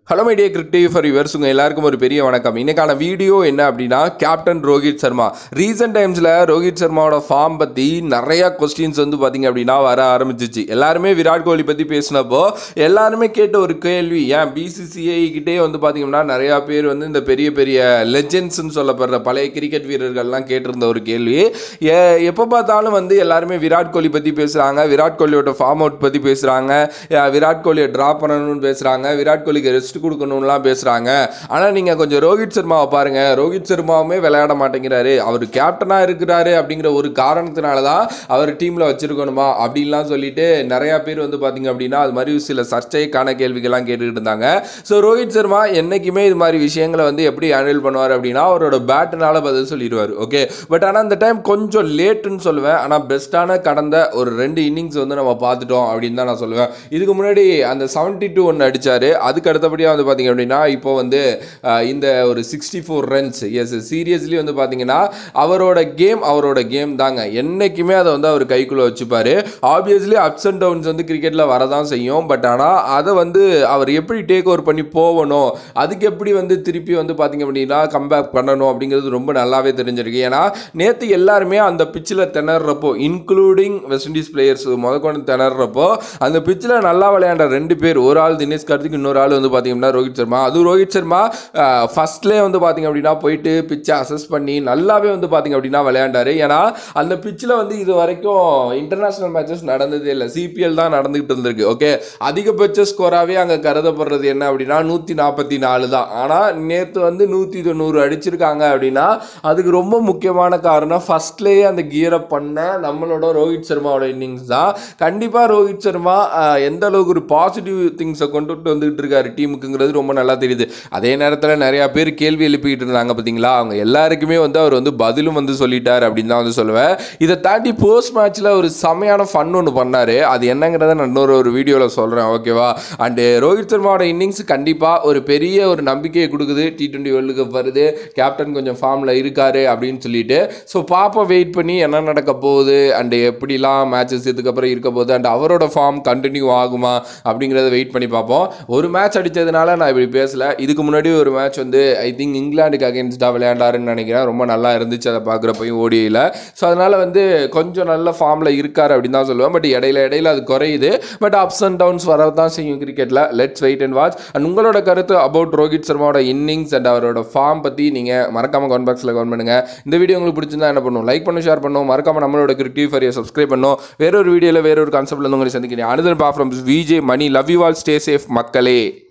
hello my dear கிரிக்டிவ் for yours உங்கள் எல்லாருக்கும் ஒரு பெரிய வணக்கம் இன்னைக்கான வீடியோ என்ன அப்படின்னா கேப்டன் ரோஹித் சர்மா ரீசெண்ட் டைம்ஸில் ரோஹித் சர்மாவோட ஃபார்ம் பற்றி நிறைய கொஸ்டின்ஸ் வந்து பார்த்தீங்க அப்படின்னா வர ஆரம்பிச்சிச்சு எல்லாருமே விராட் கோலி பற்றி பேசினப்போ எல்லாருமே கேட்ட ஒரு கேள்வி ஏன் பிசிசிஐ கிட்டே வந்து பார்த்தீங்கன்னா நிறையா பேர் வந்து இந்த பெரிய பெரிய லெஜெண்ட்ஸ்னு சொல்லப்படுற பழைய கிரிக்கெட் வீரர்கள்லாம் கேட்டிருந்த ஒரு கேள்வி எ- எப்போ பார்த்தாலும் வந்து எல்லாருமே விராட் கோலி பற்றி பேசுகிறாங்க விராட் கோலியோட ஃபார்ம் அவுட் பற்றி பேசுகிறாங்க விராட் கோலியை ட்ரா பண்ணணும்னு பேசுகிறாங்க விராட் கோலிக்கு ரெஸ்ட் கொடுக்கணும்லாம் பேசுகிறாங்க ஆனால் நீங்கள் கொஞ்சம் ரோஹித் சர்மாவை பாருங்கள் ரோஹித் சர்மாவுமே விளையாட மாட்டேங்கிறாரு அவர் கேப்டனாக இருக்கிறாரு அப்படிங்கிற ஒரு காரணத்தினால தான் அவர் டீமில் வச்சிருக்கணுமா அப்படின்லாம் சொல்லிட்டு நிறையா பேர் வந்து பார்த்தீங்க அப்படின்னா அது மாதிரி சில சர்ச்சைக்கான கேள்விகள்லாம் கேட்டுக்கிட்டு இருந்தாங்க ஸோ ரோஹித் சர்மா என்னைக்குமே இது மாதிரி விஷயங்களை வந்து எப்படி ஹேண்டில் பண்ணுவார் அப்படின்னா அவரோட பேட்டுனால பதில் சொல்லிடுவார் ஓகே பட் ஆனால் இந்த டைம் கொஞ்சம் லேட்டுன்னு சொல்லுவேன் ஆனால் பெஸ்ட்டான கடந்த ஒரு ரெண்டு இன்னிங்ஸ் வந்து நம்ம பார்த்துட்டோம் அப்படின்னு தான் நான் சொல்லுவேன் இதுக்கு முன்னாடி அந்த செவன்ட்டி டூ ஒன்று அடிச்சாரு அதுக்கு அடுத்தபடியாக வந்து பார்த்தீங்க அப்படின்னா இப்போ வந்து அஹ், இந்த ஒரு sixty four runs as seriously வந்து பார்த்தீங்கன்னா அவரோட கேம் அவரோட கேம் தாங்க என்னைக்குமே அதை வந்து அவர் கைக்குள்ளே வச்சுப்பாரு ஆப்வியஸ்லி அப்ஸ் அண்ட் டவுன்ஸ் வந்து கிரிக்கெட்டில் வரதான் செய்யும் பட் ஆனால் அதை வந்து அவர் எப்படி டேக் ஓவர் பண்ணி போகணும் அதுக்கு எப்படி வந்து திருப்பி வந்து பார்த்தீங்க அப்படின்னா கம்பேக் பண்ணணும் அப்படிங்கிறது ரொம்ப நல்லாவே தெரிஞ்சிருக்கு ஏன்னா நேற்று எல்லாருமே அந்த பிச்சில் திணறப்போ இன்க்ளூடிங் வெஸ்ட் இண்டீஸ் பிளேயர்ஸ் முதற்கொண்டு திணறப்போ அந்த பிச்சில் நல்லா விளையாண்ட ரெண்டு பேர் ஒரு ஆள் தினேஷ் கார்த்திக் இன்னொரு ஆள் வந்து பார்த்தீங்கன்னா ரோஹித் சர்மா அதுவும் ரோஹித் சர்மா ஃபர்ஸ்ட்லேயே வந்து பார்த்தீங்க அப்படின்னா போயிட்டு பிச்சை அசஸ் பண்ணி நல்லாவே வந்து பார்த்தீங்க அப்படின்னா விளையாண்டாரு ஏன்னா அந்த பிச்சில் வந்து இது வரைக்கும் இன்டர்நேஷனல் மேட்சஸ் நடந்ததே இல்லை சிபிஎல் தான் நடந்துகிட்டு இருந்திருக்கு ஓகே அதிகபட்ச ஸ்கோராகவே அங்கே கருதப்படுறது என்ன அப்படின்னா நூற்றி நாற்பத்தி நாலு தான் ஆனால் நேற்று வந்து நூற்றி தொண்ணூறு அடிச்சிருக்காங்க அப்படின்னா அதுக்கு ரொம்ப முக்கியமான காரணம் ஃபர்ஸ்ட்லேயே அந்த கியர் அப் பண்ண நம்மளோட ரோஹித் சர்மாவோட இன்னிங்ஸ் தான் கண்டிப்பாக ரோஹித் சர்மா ஆஹ், எந்த அளவுக்கு ஒரு பாசிட்டிவ் திங்ஸை கொண்டுட்டு வந்துகிட்டு இருக்காரு டீமுக்குங்கிறது ரொம்ப நல்லா தெரியுது அதே நேரத்தில் நிறையா பேர் கேள்வி எழுப்பிக்கிட்டு இருந்தாங்க பார்த்தீங்களா அவங்க எல்லாருக்குமே வந்து அவர் வந்து பதிலும் வந்து சொல்லிட்டார் அப்படின்னு தான் வந்து சொல்லுவேன் இதை தாண்டி போஸ்ட் மேட்ச்சில் ஒரு செமையான ஃபன் ஒன்று பண்ணார் அது என்னங்கிறத நான் இன்னொரு ஒரு வீடியோவில் சொல்கிறேன் ஓகேவா அண்டு ரோஹித் சர்மாவோட இன்னிங்ஸ் கண்டிப்பாக ஒரு பெரிய ஒரு நம்பிக்கையை கொடுக்குது டி டுவெண்ட்டி வேர்ல்டு கப் வருது கேப்டன் கொஞ்சம் ஃபார்மில் இருக்காரு அப்படின்னு சொல்லிட்டு ஸோ பாப்பா வெயிட் பண்ணி என்ன நடக்க போகுது அண்டு எப்படிலாம் மேட்சஸ் இதுக்கப்புறம் இருக்க போகுது அண்ட் அவரோட ஃபார்ம் கண்டினியூ ஆகுமா அப்படிங்கிறத வெயிட் பண்ணி பார்ப்போம் ஒரு மேட்ச் அடித்ததுனால நான் இப்படி பேசல இதுக்கு முன்னாடி ஒரு மேட்ச் வந்து ஐ திங்க் இங்கிலாந்துக்கு அகேன்ஸ்டாக விளையாண்டாருன்னு நினைக்கிறேன் ரொம்ப நல்லா இருந்துச்சு அதை பார்க்குறப்பையும் ஓடியில் ஸோ அதனால் வந்து கொஞ்சம் நல்ல ஃபார்மில் இருக்கார் அப்படின்னு தான் சொல்லுவேன் பட் இடையில இடையில அது குறையுது பட் அப்ஸ் அண்ட் டவுன்ஸ் வர தான் செய்யும் கிரிக்கெட்டில் let's wait and watch and உங்களோட கருத்து அபவுட் ரோஹித் சர்மாவோட இன்னிங்ஸ் அண்ட் அவரோட ஃபார்ம் பற்றி நீங்கள் மறக்காம கமெண்ட் பாக்ஸில் கமெண்ட் பண்ணுங்கள் இந்த வீடியோ உங்களுக்கு பிடிச்சிருந்தா என்ன பண்ணும் லைக் பண்ணும் ஷேர் பண்ணும் மறக்காம நம்மளோட கிரிக்கெட் ஃபரியை சப்ஸ்கிரைப் பண்ணும் வேற ஒரு வீடியோவில் வேற ஒரு கான்செப்ட்ல இருந்து உங்களை சந்திக்கிறேன் அனுதன் பா from VJ Mani love you all stay safe மக்களே